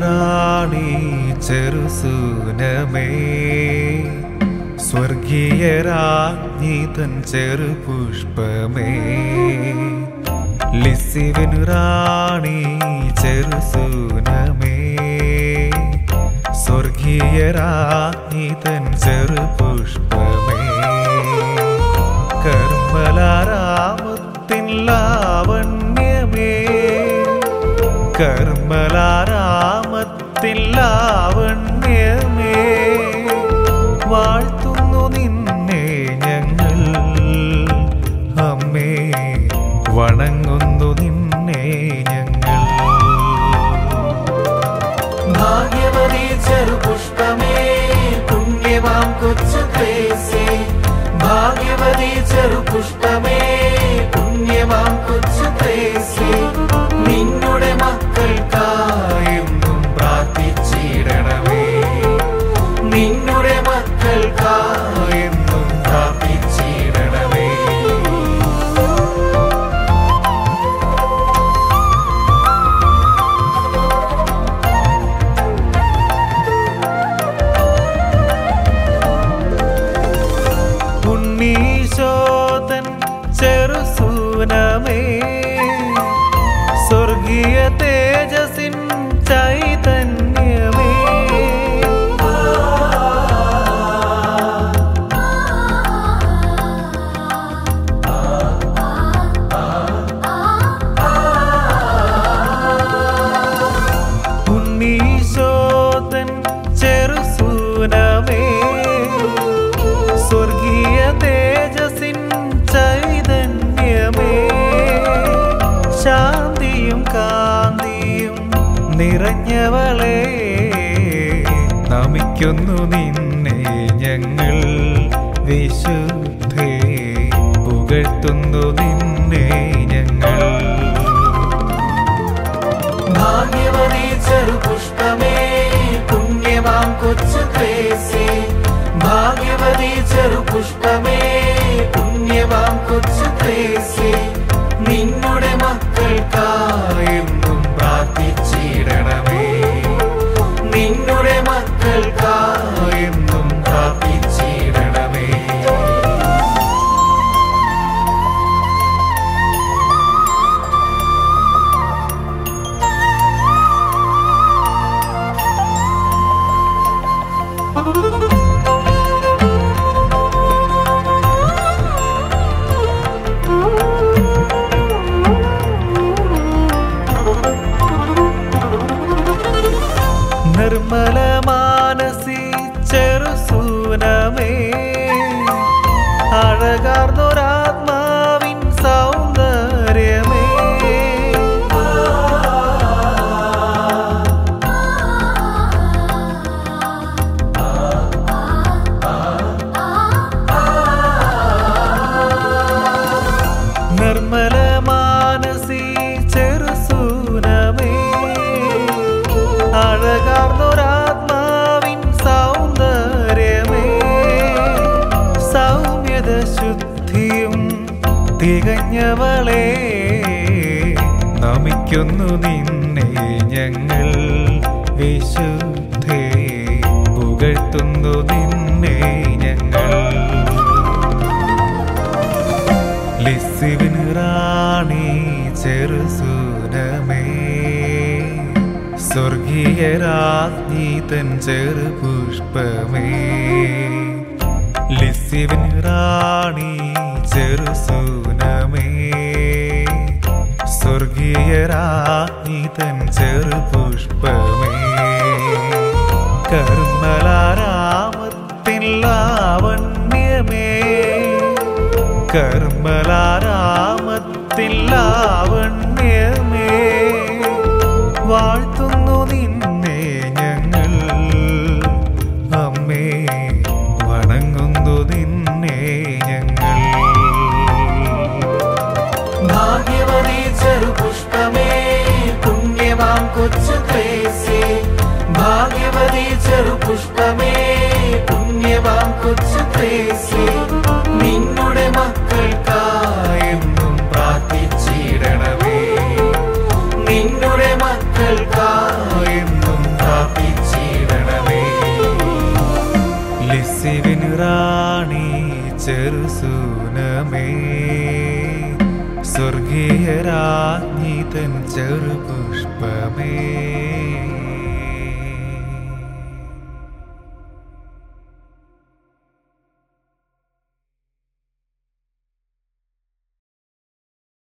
റാണി ചെറുസൂനമേ സ്വർഗീയ രാജ്ഞി തൻ ചെറുപുഷ്പമേ ലിസിവിൻ റാണി ചെറുസൂനമേ സ്വർഗീയ രാജ്ഞി തൻ ചെറുപുഷ്പമേ കർമ്മലാരാമത്തിൻ ലാവണ്യമേ കർമ്മലാരാമത്തിൻ ലാവണ്യമേ വാഴ്ത്തുന്നു നിന്നെ ഞങ്ങൾ അമ്മേ വണങ്ങുന്നു നിന്നെ ഞങ്ങൾ ഭാഗ്യവതി ചെറുപുഷ്പമേ പുണ്യവാം കൊച്ചു ത്രേസ്യേ ഭാഗ്യവതി ചെറുപുഷ്പമേ പുണ്യവാം കൊച്ചു ത്രേസ്യേ നിന്നുടെ മക്കൾക്കായെന്നും പ്രാർത്ഥിച്ചിടണമേ നിന്നുടെ മക്കൾക്കായെന്നും പ്രാർത്ഥിച്ചിടണമേ ഉണ്ണീശോതൻ ചെറുസൂനമേ സ്വർഗീയ തേജസിൻ ചൈതന്യമേ ഉണ്ണീശോതൻ ചെറുസൂനമേ സ്വർഗീയ തേജസിൻ ചൈതന്യമേ ശാന്തിയും കാന്തിയും നിറഞ്ഞവളെ നമിക്കുന്നു നിന്നെ ഞങ്ങൾ വിശുദ്ധേ പുകഴ്ത്തുന്നു നിന്നെ ഞങ്ങൾ ഭാഗ്യവതി ചെറുപുഷ്പമേ പുണ്യവാം കൊച്ചു ത്രേസ്യേ ഭാഗ്യവതി ചെറുപുഷ്പമേ പുണ്യവാം കൊച്ചു ത്രേസ്യേ നിന്നുടെ മക്കൾക്കായെന്നും പ്രാർത്ഥിച്ചിടണമേ നിന്നുടെ മക്കൾക്കായെന്നും പ്രാർത്ഥിച്ചിടണമേ നിർമ്മല മാനസി ചെറുസൂനമേ അഴകാർന്നൊരാത്മാവിൻ സൗന്ദര്യമേ നിർമ്മല മാനസി ചെറുസൂനമേ അഴകാർന്നൊരാത്മാവിൻ സൗന്ദര്യമേ സൗമ്യത ശുദ്ധിയും തികഞ്ഞവളെ നമിക്കുന്നു നിന്നെ ഞങ്ങൾ വിശുദ്ധേ പുകഴ്ത്തുന്നു നിന്നെ ഞങ്ങൾ ലിസിവിൻ റാണി ചെറുസൂനമേ സ്വർഗീയ രാജ്ഞി തൻ ചെറുപുഷ്പമേ ലിസിവിൻ റാണി ചെറുസൂനമേ സ്വർഗീയ രാജ്ഞി തൻ ചെറുപുഷ്പമേ കർമ്മലാരാമത്തിൻ ലാവണ്യമേ കർമ്മലാരാമത്തിൻ ലാവണ്യമേ വാഴ്ത്തുന്നു നിന്നെ ഞങ്ങൾ അമ്മേ വണങ്ങുന്നു നിന്നെ ഞങ്ങൾ ഭാഗ്യവതി ചെറുപുഷ്പമേ പുണ്യവാം കൊച്ചു ത്രേസ്യേ ഭാഗ്യവതി ചെറുപുഷ്പമേ പുണ്യവാം കൊച്ചു ത്രേസ്യേ നിന്നുടെ മക്കൾക്കായെന്നും പ്രാർത്ഥിച്ചിടണമേ നിന്നുടെ മക്കൾക്കായെന്നും ചെറുസൂനമേ സ്വർഗീയ രാജ്ഞി തൻ ചെറുപുഷ്പമേ